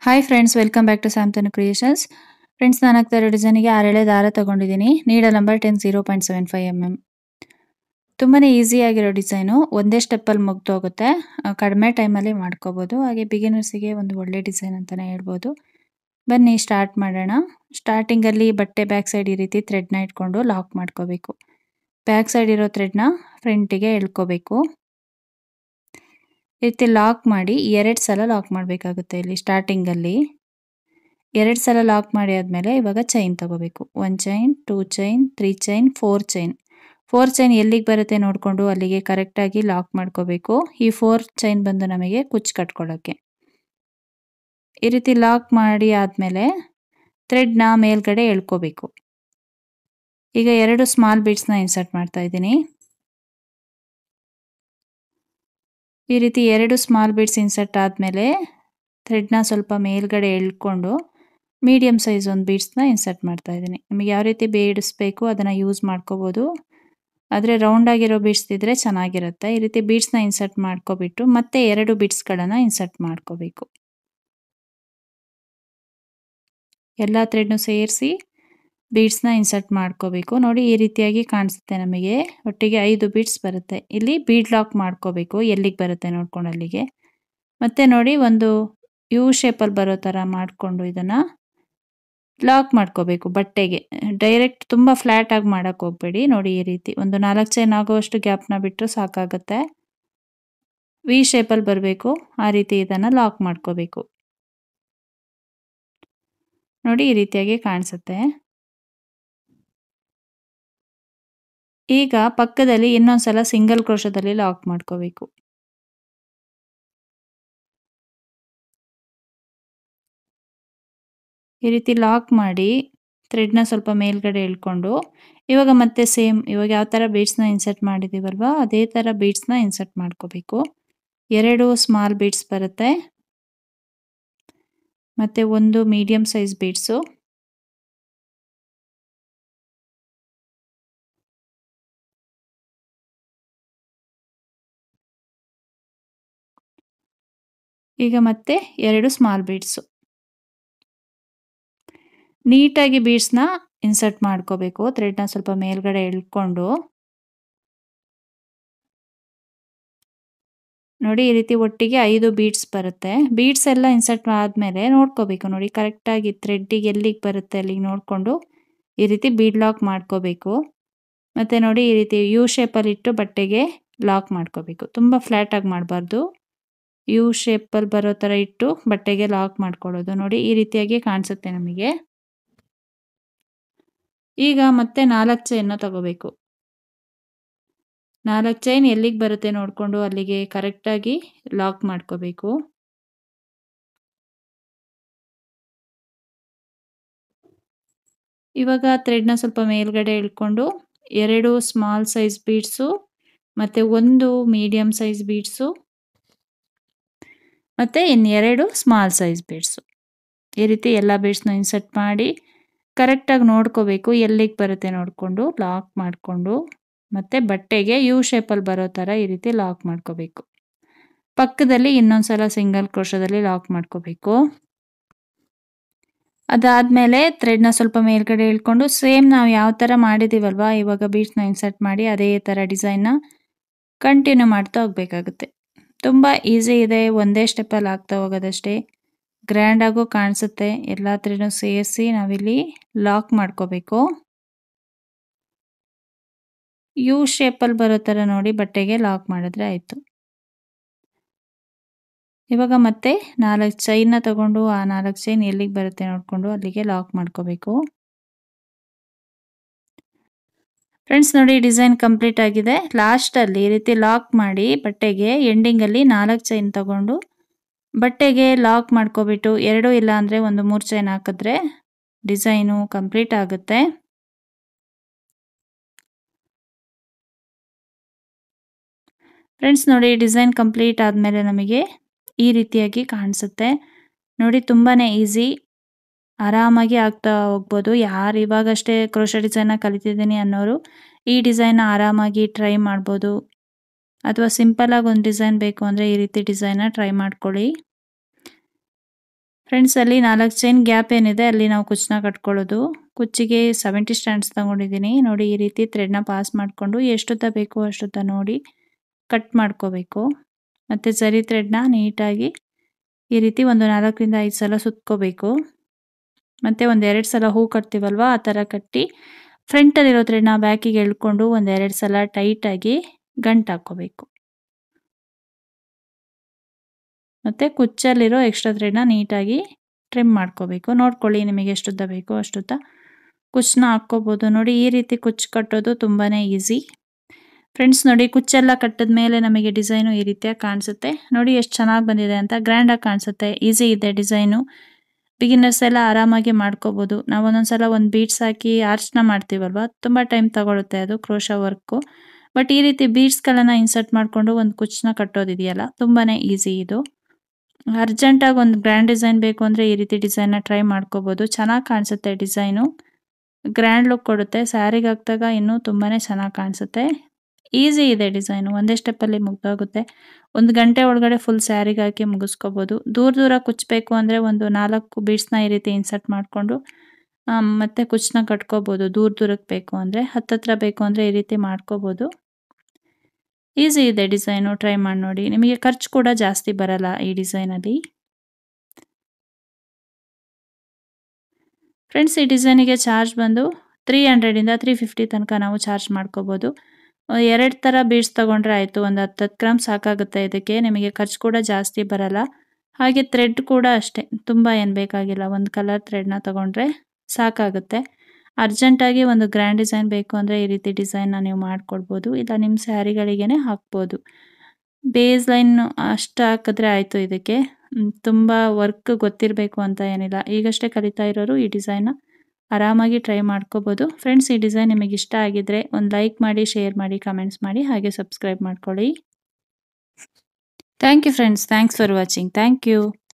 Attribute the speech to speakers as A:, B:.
A: hi friends welcome back to Samtanu creations friends ನಾನು ಆಗ್ತಾ ಇರೋ ಡಿಸೈನಿಗೆ ಆರೆಳೆ ದಾರ ತಗೊಂಡಿದ್ದೀನಿ needle number ten zero point seven five M M ತುಂಬಾ ಈಸಿಯಾಗಿರೋ ಡಿಸೈನು ಒಂದೇ ಸ್ಟೆಪ್ಪಲ್ಲಿ ಮುಗ್ದು ಹೋಗುತ್ತೆ ಆ, ಕಡಿಮೆ ಟೈಮಲ್ಲಿ ಮಾಡ್ಕೋಬೋದು ಹಾಗೆ ಬಿಗಿನರ್ಸಿಗೆ ಒಂದು ಒಳ್ಳೆ ಡಿಸೈನ್ ಅಂತಲೇ ಹೇಳ್ಬೋದು ಬನ್ನಿ ಸ್ಟಾರ್ಟ್ ಮಾಡೋಣ ಸ್ಟಾರ್ಟಿಂಗಲ್ಲಿ ಬಟ್ಟೆ ಬ್ಯಾಕ್ ಸೈಡ್ ಈ ರೀತಿ ಥ್ರೆಡ್ನ ಇಟ್ಕೊಂಡು ಲಾಕ್ ಮಾಡ್ಕೋಬೇಕು ಬ್ಯಾಕ್ ಸೈಡ್ ಇರೋ ಥ್ರೆಡ್ನ ಫ್ರಂಟಿಗೆ ಎಳ್ಕೋಬೇಕು ಈ ರೀತಿ ಲಾಕ್ ಮಾಡಿ ಎರಡು ಸಲ ಲಾಕ್ ಮಾಡಬೇಕಾಗುತ್ತೆ ಇಲ್ಲಿ ಸ್ಟಾರ್ಟಿಂಗಲ್ಲಿ ಎರಡು ಸಲ ಲಾಕ್ ಮಾಡಿ ಆದಮೇಲೆ ಇವಾಗ ಚೈನ್ ತಗೋಬೇಕು one chain two chain three chain four chain four chain ಎಲ್ಲಿಗೆ ಬರುತ್ತೆ ನೋಡಿಕೊಂಡು ಅಲ್ಲಿಗೆ ಕರೆಕ್ಟಾಗಿ ಲಾಕ್ ಮಾಡ್ಕೋಬೇಕು ಈ ಫೋರ್ ಚೈನ್ ಬಂದು ನಮಗೆ ಕುಚ್ಚು ಕಟ್ಕೊಳ್ಳೋಕ್ಕೆ ಈ ರೀತಿ ಲಾಕ್ ಮಾಡಿ ಆದಮೇಲೆ ಥ್ರೆಡ್ನ ಮೇಲ್ಗಡೆ ಎಳ್ಕೋಬೇಕು ಈಗ ಎರಡು ಸ್ಮಾಲ್ ಬೀಡ್ಸ್ನ ಇನ್ಸರ್ಟ್ ಮಾಡ್ತಾ ಇದ್ದೀನಿ ಈ ರೀತಿ ಎರಡು ಸ್ಮಾಲ್ ಬೀಡ್ಸ್ ಇನ್ಸರ್ಟ್ ಆದಮೇಲೆ ಥ್ರೆಡ್ನ ಸ್ವಲ್ಪ ಮೇಲ್ಗಡೆ ಎಳ್ಕೊಂಡು ಮೀಡಿಯಮ್ ಸೈಜ್ ಒಂದು ಬೀಡ್ಸ್ನ ಇನ್ಸರ್ಟ್ ಮಾಡ್ತಾ ಇದ್ದೀನಿ ನಿಮಗೆ ಯಾವ ರೀತಿ ಬೀಡ್ಸ್ ಬೇಕು ಅದನ್ನು ಯೂಸ್ ಮಾಡ್ಕೋಬೋದು ಆದರೆ ರೌಂಡ್ ಆಗಿರೋ ಬೀಡ್ಸ್ ಇದ್ದರೆ ಚೆನ್ನಾಗಿರುತ್ತೆ ಈ ರೀತಿ ಬೀಡ್ಸ್ನ ಇನ್ಸರ್ಟ್ ಮಾಡ್ಕೊಬಿಟ್ಟು ಮತ್ತೆ ಎರಡು ಬೀಡ್ಸ್ಗಳನ್ನು ಇನ್ಸರ್ಟ್ ಮಾಡ್ಕೋಬೇಕು ಎಲ್ಲ ಥ್ರೆಡ್ನು ಸೇರಿಸಿ ಬೀಡ್ಸ್ನ ಇನ್ಸರ್ಟ್ ಮಾಡ್ಕೋಬೇಕು ನೋಡಿ ಈ ರೀತಿಯಾಗಿ ಕಾಣಿಸುತ್ತೆ ನಮಗೆ ಒಟ್ಟಿಗೆ ಐದು ಬೀಡ್ಸ್ ಬರುತ್ತೆ ಇಲ್ಲಿ ಬೀಡ್ ಲಾಕ್ ಮಾಡ್ಕೋಬೇಕು ಎಲ್ಲಿಗೆ ಬರುತ್ತೆ ನೋಡ್ಕೊಂಡು ಅಲ್ಲಿಗೆ ಮತ್ತೆ ನೋಡಿ ಒಂದು ಯು ಶೇಪಲ್ಲಿ ಬರೋ ಥರ ಮಾಡಿಕೊಂಡು ಇದನ್ನು ಲಾಕ್ ಮಾಡ್ಕೋಬೇಕು ಬಟ್ಟೆಗೆ ಡೈರೆಕ್ಟ್ ತುಂಬ ಫ್ಲ್ಯಾಟಾಗಿ ಮಾಡೋಕ್ಕೆ ಹೋಗಬೇಡಿ ನೋಡಿ ಈ ರೀತಿ ಒಂದು ನಾಲ್ಕು ಚೈನ್ ಆಗೋವಷ್ಟು ಗ್ಯಾಪ್ನ ಬಿಟ್ಟರು ಸಾಕಾಗುತ್ತೆ ವಿ ಶೇಪಲ್ಲಿ ಬರಬೇಕು ಆ ರೀತಿ ಇದನ್ನು ಲಾಕ್ ಮಾಡ್ಕೋಬೇಕು ನೋಡಿ ಈ ರೀತಿಯಾಗಿ ಕಾಣಿಸುತ್ತೆ ಈಗ ಪಕ್ಕದಲ್ಲಿ ಇನ್ನೊಂದ್ಸಲ ಸಿಂಗಲ್ ಕ್ರೋಶದಲ್ಲಿ ಲಾಕ್ ಮಾಡ್ಕೋಬೇಕು ಈ ರೀತಿ ಲಾಕ್ ಮಾಡಿ ಥ್ರೆಡ್ನ ಸ್ವಲ್ಪ ಮೇಲ್ಗಡೆ ಎಳ್ಕೊಂಡು ಇವಾಗ ಮತ್ತೆ ಸೇಮ್ ಇವಾಗ ಯಾವ ಥರ ಬೀಡ್ಸ್ನ ಇನ್ಸರ್ಟ್ ಮಾಡಿದ್ದೀವಲ್ವ ಅದೇ ಥರ ಬೀಡ್ಸ್ನ ಇನ್ಸರ್ಟ್ ಮಾಡ್ಕೋಬೇಕು ಎರಡು ಸ್ಮಾಲ್ ಬೀಡ್ಸ್ ಬರುತ್ತೆ ಮತ್ತು ಒಂದು ಮೀಡಿಯಮ್ ಸೈಜ್ ಬೀಡ್ಸು ಈಗ ಮತ್ತೆ ಎರಡು ಸ್ಮಾಲ್ ಬೀಡ್ಸು ನೀಟಾಗಿ ಬೀಡ್ಸ್ನ ಇನ್ಸರ್ಟ್ ಮಾಡ್ಕೋಬೇಕು ಥ್ರೆಡ್ನ ಸ್ವಲ್ಪ ಮೇಲ್ಗಡೆ ಎಳ್ಕೊಂಡು ನೋಡಿ ಈ ರೀತಿ ಒಟ್ಟಿಗೆ ಐದು ಬೀಡ್ಸ್ ಬರುತ್ತೆ ಬೀಡ್ಸ್ ಎಲ್ಲ ಇನ್ಸರ್ಟ್ ಆದಮೇಲೆ ನೋಡ್ಕೋಬೇಕು ನೋಡಿ ಕರೆಕ್ಟಾಗಿ ಥ್ರೆಡ್ಡಿಗೆ ಎಲ್ಲಿಗೆ ಬರುತ್ತೆ ಅಲ್ಲಿಗೆ ನೋಡಿಕೊಂಡು ಈ ರೀತಿ ಬೀಡ್ ಲಾಕ್ ಮಾಡ್ಕೋಬೇಕು ಮತ್ತು ನೋಡಿ ಈ ರೀತಿ ಯು ಶೇಪಲ್ಲಿ ಇಟ್ಟು ಬಟ್ಟೆಗೆ ಲಾಕ್ ಮಾಡ್ಕೋಬೇಕು ತುಂಬ ಫ್ಲ್ಯಾಟಾಗಿ ಮಾಡಬಾರ್ದು ಯು ಶೇಪಲ್ಲಿ ಬರೋ ಥರ ಇಟ್ಟು ಬಟ್ಟೆಗೆ ಲಾಕ್ ಮಾಡ್ಕೊಳ್ಳೋದು ನೋಡಿ ಈ ರೀತಿಯಾಗಿ ಕಾಣಿಸುತ್ತೆ ನಮಗೆ ಈಗ ಮತ್ತೆ ನಾಲ್ಕು ಚೈನ್ನ ತಗೋಬೇಕು ನಾಲ್ಕು ಚೈನ್ ಎಲ್ಲಿಗೆ ಬರುತ್ತೆ ನೋಡಿಕೊಂಡು ಅಲ್ಲಿಗೆ ಕರೆಕ್ಟಾಗಿ ಲಾಕ್ ಮಾಡ್ಕೋಬೇಕು ಇವಾಗ ಥ್ರೆಡ್ನ ಸ್ವಲ್ಪ ಮೇಲ್ಗಡೆ ಇಳ್ಕೊಂಡು ಎರಡು ಸ್ಮಾಲ್ ಸೈಜ್ ಬೀಡ್ಸು ಮತ್ತು ಒಂದು ಮೀಡಿಯಮ್ ಸೈಜ್ ಬೀಡ್ಸು ಮತ್ತು ಇನ್ನೆರಡು ಸ್ಮಾಲ್ ಸೈಜ್ ಬೀಡ್ಸು ಈ ರೀತಿ ಎಲ್ಲ ಬೀಡ್ಸ್ನ ಇನ್ಸರ್ಟ್ ಮಾಡಿ ಕರೆಕ್ಟಾಗಿ ನೋಡ್ಕೋಬೇಕು ಎಲ್ಲಿಗೆ ಬರುತ್ತೆ ನೋಡಿಕೊಂಡು ಲಾಕ್ ಮಾಡಿಕೊಂಡು ಮತ್ತು ಬಟ್ಟೆಗೆ ಯು ಶೇಪಲ್ಲಿ ಬರೋ ಥರ ಈ ರೀತಿ ಲಾಕ್ ಮಾಡ್ಕೋಬೇಕು ಪಕ್ಕದಲ್ಲಿ ಇನ್ನೊಂದು ಸಲ ಸಿಂಗಲ್ ಕ್ರೋಶದಲ್ಲಿ ಲಾಕ್ ಮಾಡ್ಕೋಬೇಕು ಅದಾದಮೇಲೆ ಥ್ರೆಡ್ನ ಸ್ವಲ್ಪ ಮೇಲ್ಗಡೆ ಇಳ್ಕೊಂಡು ಸೇಮ್ ನಾವು ಯಾವ ಥರ ಮಾಡಿದ್ದೀವಲ್ವ ಇವಾಗ ಬೀಡ್ಸ್ನ ಇನ್ಸರ್ಟ್ ಮಾಡಿ ಅದೇ ಥರ ಡಿಸೈನ್ನ ಕಂಟಿನ್ಯೂ ಮಾಡ್ತಾ ಹೋಗಬೇಕಾಗುತ್ತೆ ತುಂಬ ಈಸಿ ಇದೆ ಒಂದೇ ಸ್ಟೆಪ್ಪಲ್ಲಿ ಆಗ್ತಾ ಹೋಗೋದಷ್ಟೇ ಗ್ರ್ಯಾಂಡಾಗೂ ಕಾಣಿಸುತ್ತೆ ಎಲ್ಲ ಥ್ರೆಡ್ನು ಸೇರಿಸಿ ನಾವಿಲ್ಲಿ ಲಾಕ್ ಮಾಡ್ಕೋಬೇಕು ಯು ಶೇಪಲ್ಲಿ ಬರೋ ಥರ ನೋಡಿ ಬಟ್ಟೆಗೆ ಲಾಕ್ ಮಾಡಿದ್ರೆ ಆಯಿತು ಇವಾಗ ಮತ್ತೆ ನಾಲ್ಕು ಚೈನ್ನ ತಗೊಂಡು ಆ ನಾಲ್ಕು ಚೈನ್ ಎಲ್ಲಿಗೆ ಬರುತ್ತೆ ನೋಡಿಕೊಂಡು ಅಲ್ಲಿಗೆ ಲಾಕ್ ಮಾಡ್ಕೋಬೇಕು ಫ್ರೆಂಡ್ಸ್ ನೋಡಿ ಡಿಸೈನ್ ಕಂಪ್ಲೀಟ್ ಆಗಿದೆ ಲಾಸ್ಟಲ್ಲಿ ಈ ರೀತಿ ಲಾಕ್ ಮಾಡಿ ಬಟ್ಟೆಗೆ ಎಂಡಿಂಗಲ್ಲಿ ನಾಲ್ಕು ಚೈನ್ ತಗೊಂಡು ಬಟ್ಟೆಗೆ ಲಾಕ್ ಮಾಡ್ಕೊಬಿಟ್ಟು ಎರಡು ಇಲ್ಲ ಅಂದರೆ ಒಂದು ಮೂರು ಚೈನ್ ಹಾಕಿದ್ರೆ ಡಿಸೈನು ಕಂಪ್ಲೀಟ್ ಆಗುತ್ತೆ ಫ್ರೆಂಡ್ಸ್ ನೋಡಿ ಡಿಸೈನ್ ಕಂಪ್ಲೀಟ್ ಆದಮೇಲೆ ನಮಗೆ ಈ ರೀತಿಯಾಗಿ ಕಾಣಿಸುತ್ತೆ ನೋಡಿ ತುಂಬಾ ಈಸಿ ಆರಾಮಾಗಿ ಆಗ್ತಾ ಹೋಗ್ಬೋದು ಯಾರು ಇವಾಗಷ್ಟೇ ಕ್ರೋಶ ಡಿಸೈನ್ನ ಕಲಿತಿದ್ದೀನಿ ಅನ್ನೋರು ಈ ಡಿಸೈನ್ನ ಆರಾಮಾಗಿ ಟ್ರೈ ಮಾಡ್ಬೋದು ಅಥವಾ ಸಿಂಪಲಾಗಿ ಒಂದು ಡಿಸೈನ್ ಬೇಕು ಅಂದರೆ ಈ ರೀತಿ ಡಿಸೈನ್ನ ಟ್ರೈ ಮಾಡ್ಕೊಳ್ಳಿ ಫ್ರೆಂಡ್ಸ್ ಅಲ್ಲಿ ನಾಲ್ಕು ಚೈನ್ ಗ್ಯಾಪ್ ಏನಿದೆ ಅಲ್ಲಿ ನಾವು ಕುಚ್ಚನ್ನ ಕಟ್ಕೊಳ್ಳೋದು ಕುಚ್ಚಿಗೆ ಸೆವೆಂಟಿ ಸ್ಟ್ಯಾಂಡ್ಸ್ ತಗೊಂಡಿದ್ದೀನಿ ನೋಡಿ ಈ ರೀತಿ ಥ್ರೆಡ್ನ ಪಾಸ್ ಮಾಡಿಕೊಂಡು ಎಷ್ಟುದ್ದ ಬೇಕು ಅಷ್ಟುದ್ದ ನೋಡಿ ಕಟ್ ಮಾಡ್ಕೋಬೇಕು ಮತ್ತು ಸರಿ ಥ್ರೆಡ್ನ ನೀಟಾಗಿ ಈ ರೀತಿ ಒಂದು ನಾಲ್ಕರಿಂದ ಐದು ಸಲ ಸುತ್ಕೋಬೇಕು ಮತ್ತು ಒಂದು ಎರಡು ಸಲ ಹೂ ಕಟ್ತೀವಲ್ವ ಆ ಥರ ಕಟ್ಟಿ ಫ್ರಂಟಲ್ಲಿರೋ ಥ್ರೆಡ್ನ ಬ್ಯಾಕಿಗೆ ಎಳ್ಕೊಂಡು ಒಂದು ಎರಡು ಸಲ ಟೈಟಾಗಿ ಗಂಟು ಹಾಕ್ಕೋಬೇಕು ಮತ್ತು ಕುಚ್ಚಲ್ಲಿರೋ ಎಕ್ಸ್ಟ್ರಾ ಥ್ರೆಡ್ನ ನೀಟಾಗಿ ಟ್ರಿಮ್ ಮಾಡ್ಕೋಬೇಕು ನೋಡ್ಕೊಳ್ಳಿ ನಿಮಗೆ ಎಷ್ಟುದ್ದ ಬೇಕೋ ಅಷ್ಟುದ್ದ ಕುಚ್ಚನ್ನ ಹಾಕ್ಕೋಬೋದು ನೋಡಿ ಈ ರೀತಿ ಕುಚ್ಚು ಕಟ್ಟೋದು ತುಂಬಾ ಈಸಿ ಫ್ರೆಂಡ್ಸ್ ನೋಡಿ ಕುಚ್ಚೆಲ್ಲ ಕಟ್ಟಿದ ಮೇಲೆ ನಮಗೆ ಡಿಸೈನು ಈ ರೀತಿಯಾಗಿ ಕಾಣಿಸುತ್ತೆ ನೋಡಿ ಎಷ್ಟು ಚೆನ್ನಾಗಿ ಬಂದಿದೆ ಅಂತ ಗ್ರ್ಯಾಂಡಾಗಿ ಕಾಣಿಸುತ್ತೆ ಈಸಿ ಇದೆ ಡಿಸೈನು ಬಿಗಿನರ್ಸ್ ಎಲ್ಲ ಆರಾಮಾಗಿ ಮಾಡ್ಕೋಬೋದು ನಾವು ಒಂದೊಂದ್ಸಲ ಒಂದು ಬೀಡ್ಸ್ ಹಾಕಿ ಆರ್ಚ್ನ ಮಾಡ್ತೀವಲ್ವ ತುಂಬ ಟೈಮ್ ತಗೊಳುತ್ತೆ ಅದು ಕ್ರೋಶ ವರ್ಕು ಬಟ್ ಈ ರೀತಿ ಬೀಡ್ಸ್ಗಳನ್ನು ಇನ್ಸರ್ಟ್ ಮಾಡಿಕೊಂಡು ಒಂದು ಕುಚ್ಚನ್ನ ಕಟ್ಟೋದಿದೆಯಲ್ಲ ತುಂಬಾ ಈಸಿ ಇದು ಅರ್ಜೆಂಟಾಗಿ ಒಂದು ಗ್ರ್ಯಾಂಡ್ ಡಿಸೈನ್ ಬೇಕು ಅಂದರೆ ಈ ರೀತಿ ಡಿಸೈನ್ನ ಟ್ರೈ ಮಾಡ್ಕೋಬೋದು ಚೆನ್ನಾಗಿ ಕಾಣಿಸುತ್ತೆ ಡಿಸೈನು ಗ್ರ್ಯಾಂಡ್ ಲುಕ್ ಕೊಡುತ್ತೆ ಸ್ಯಾರಿಗೆ ಹಾಕಿದಾಗ ಇನ್ನೂ ತುಂಬಾ ಚೆನ್ನಾಗಿ ಕಾಣಿಸುತ್ತೆ ಈಸಿ ಇದೆ ಡಿಸೈನು ಒಂದೇ ಸ್ಟೆಪ್ಪಲ್ಲಿ ಮುಗ್ದೋಗುತ್ತೆ ಒಂದು ಗಂಟೆ ಒಳಗಡೆ ಫುಲ್ ಸ್ಯಾರಿಗೆ ಹಾಕಿ ಮುಗಿಸ್ಕೋಬೋದು ದೂರ ದೂರ ಕುಚ್ಚಬೇಕು ಅಂದರೆ ಒಂದು ನಾಲ್ಕು ಬೀಡ್ಸ್ನ ಈ ರೀತಿ ಇನ್ಸರ್ಟ್ ಮಾಡಿಕೊಂಡು ಮತ್ತು ಕುಚ್ಚನ್ನ ಕಟ್ಕೋಬೋದು ದೂರ ದೂರಕ್ಕೆ ಬೇಕು ಅಂದರೆ ಹತ್ತತ್ರ ಬೇಕು ಅಂದರೆ ಈ ರೀತಿ ಮಾಡ್ಕೋಬೋದು ಈಸಿ ಇದೆ ಡಿಸೈನು ಟ್ರೈ ಮಾಡಿ ನೋಡಿ ನಿಮಗೆ ಖರ್ಚು ಕೂಡ ಜಾಸ್ತಿ ಬರಲ್ಲ ಈ ಡಿಸೈನಲ್ಲಿ ಫ್ರೆಂಡ್ಸ್ ಈ ಡಿಸೈನಿಗೆ ಚಾರ್ಜ್ ಬಂದು ತ್ರೀ ಹಂಡ್ರೆಡಿಂದ ತ್ರೀ ಫಿಫ್ಟಿ ತನಕ ನಾವು ಚಾರ್ಜ್ ಮಾಡ್ಕೋಬೋದು ಎರಡು ಥರ ಬೀಡ್ಸ್ ತೊಗೊಂಡ್ರೆ ಆಯಿತು ಒಂದು ಹತ್ತು ಹತ್ತು ಗ್ರಾಮ್ ಸಾಕಾಗುತ್ತೆ ಇದಕ್ಕೆ ನಿಮಗೆ ಖರ್ಚು ಕೂಡ ಜಾಸ್ತಿ ಬರಲ್ಲ ಹಾಗೆ ಥ್ರೆಡ್ ಕೂಡ ಅಷ್ಟೇ ತುಂಬ ಏನು ಬೇಕಾಗಿಲ್ಲ ಒಂದು ಕಲರ್ ಥ್ರೆಡ್ನ ತೊಗೊಂಡ್ರೆ ಸಾಕಾಗುತ್ತೆ ಅರ್ಜೆಂಟಾಗಿ ಒಂದು ಗ್ರ್ಯಾಂಡ್ ಡಿಸೈನ್ ಬೇಕು ಅಂದರೆ ಈ ರೀತಿ ಡಿಸೈನ್ನ ನೀವು ಮಾಡ್ಕೊಡ್ಬೋದು ಇಲ್ಲ ನಿಮ್ಮ ಸ್ಯಾರಿಗಳಿಗೇ ಹಾಕ್ಬೋದು ಬೇಸ್ ಲೈನ್ ಅಷ್ಟು ಹಾಕಿದ್ರೆ ಆಯಿತು ಇದಕ್ಕೆ ತುಂಬ ವರ್ಕ್ ಗೊತ್ತಿರಬೇಕು ಅಂತ ಏನಿಲ್ಲ ಈಗಷ್ಟೇ ಕಲಿತಾ ಇರೋರು ಈ ಡಿಸೈನ್ನ ಆರಾಮಾಗಿ ಟ್ರೈ ಮಾಡ್ಕೋಬೋದು ಫ್ರೆಂಡ್ಸ್ ಈ ಡಿಸೈನ್ ನಿಮಗೆ ಇಷ್ಟ ಆಗಿದ್ರೆ ಒಂದು ಲೈಕ್ ಮಾಡಿ ಶೇರ್ ಮಾಡಿ ಕಮೆಂಟ್ಸ್ ಮಾಡಿ ಹಾಗೆ ಸಬ್ಸ್ಕ್ರೈಬ್ ಮಾಡ್ಕೊಳ್ಳಿ thank you friends thanks for watching thank you